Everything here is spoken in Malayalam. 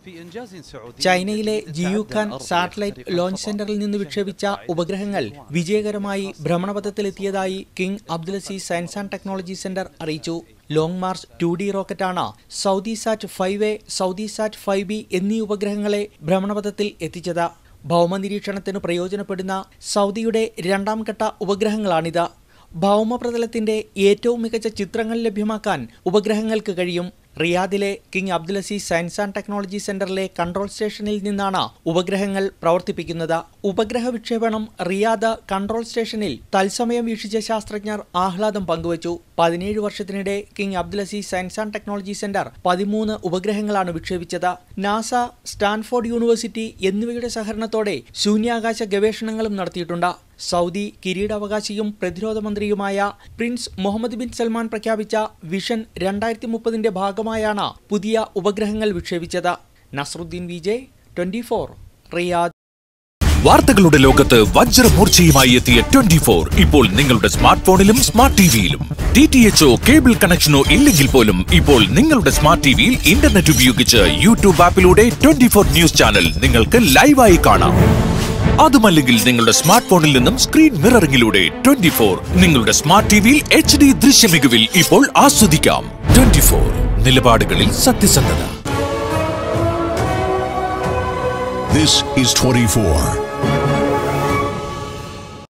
ചൈനയിലെ ജിയുഖാൻ സാറ്റലൈറ്റ് ലോഞ്ച് സെന്ററിൽ നിന്ന് വിക്ഷേപിച്ച ഉപഗ്രഹങ്ങൾ വിജയകരമായി ഭ്രമണപഥത്തിലെത്തിയതായി king Abdulaziz science and technology centre അറിയിച്ചു ലോങ് മാർച്ച് ടു ഡി റോക്കറ്റാണ് Saudi Sat five A Saudi Sat five B എന്നീ ഉപഗ്രഹങ്ങളെ ഭ്രമണപഥത്തിൽ എത്തിച്ചത് ഭൗമനിരീക്ഷണത്തിന് പ്രയോജനപ്പെടുന്ന സൗദിയുടെ രണ്ടാം ഘട്ട ഉപഗ്രഹങ്ങളാണിത് ഭൗമപ്രതലത്തിന്റെ ഏറ്റവും മികച്ച ചിത്രങ്ങൾ ലഭ്യമാക്കാൻ ഉപഗ്രഹങ്ങൾക്ക് കഴിയും റിയാദിലെ king Abdulaziz science and technology സെന്ററിലെ കൺട്രോൾ സ്റ്റേഷനിൽ നിന്നാണ് ഉപഗ്രഹങ്ങൾ പ്രവർത്തിപ്പിക്കുന്നത് ഉപഗ്രഹ വിക്ഷേപണം റിയാദ് കൺട്രോൾ സ്റ്റേഷനിൽ തത്സമയം വീക്ഷിച്ച ശാസ്ത്രജ്ഞർ ആഹ്ലാദം പങ്കുവച്ചു പതിനേഴ് വർഷത്തിനിടെ king Abdulaziz science and technology centre പതിമൂന്ന് ഉപഗ്രഹങ്ങളാണ് വിക്ഷേപിച്ചത് നാസ സ്റ്റാൻഫോർഡ് യൂണിവേഴ്സിറ്റി എന്നിവയുടെ സഹകരണത്തോടെ ശൂന്യാകാശ ഗവേഷണങ്ങളും നടത്തിയിട്ടുണ്ട് സൗദി കിരീടാവകാശിയും പ്രതിരോധ മന്ത്രിയുമായ പ്രിൻസ് മുഹമ്മദ് ബിൻ സൽമാൻ പ്രഖ്യാപിച്ച വിഷൻ രണ്ടായിരത്തി മുപ്പതിന്റെ ഭാഗമായാണ് പുതിയ ഉപഗ്രഹങ്ങൾ വിക്ഷേപിച്ചത് Nasaruddin Vijay twenty four Riyadh വാർത്തകളുടെ ലോകത്ത് വജ്രമൂർച്ചയുമായി എത്തിയ ട്വന്റി ഫോർ ഇപ്പോൾ നിങ്ങളുടെ സ്മാർട്ട് ഫോണിലും സ്മാർട്ട് ടിവിയിലും ഡി ടി എച്ച്ഒ കേബിൾ കണക്ഷനോ ഇല്ലെങ്കിൽ പോലും ഇപ്പോൾ നിങ്ങളുടെ സ്മാർട്ട് ടിവിയിൽ ഇന്റർനെറ്റ് ഉപയോഗിച്ച് യൂട്യൂബ് ആപ്പിലൂടെ ട്വന്റി ഫോർ ന്യൂസ് ചാനൽ നിങ്ങൾക്ക് ലൈവായി കാണാം അതുമല്ലെങ്കിൽ നിങ്ങളുടെ സ്മാർട്ട് ഫോണിൽ നിന്നും സ്ക്രീൻ മിററിംഗിലൂടെ ട്വന്റി ഫോർ നിങ്ങളുടെ സ്മാർട്ട് ടിവിയിൽ എച്ച് ഡി ദൃശ്യമികവിൽ ഇപ്പോൾ ആസ്വദിക്കാം ട്വന്റി ഫോർ നിലപാടുകളിൽ സത്യസന്ധത This is 24.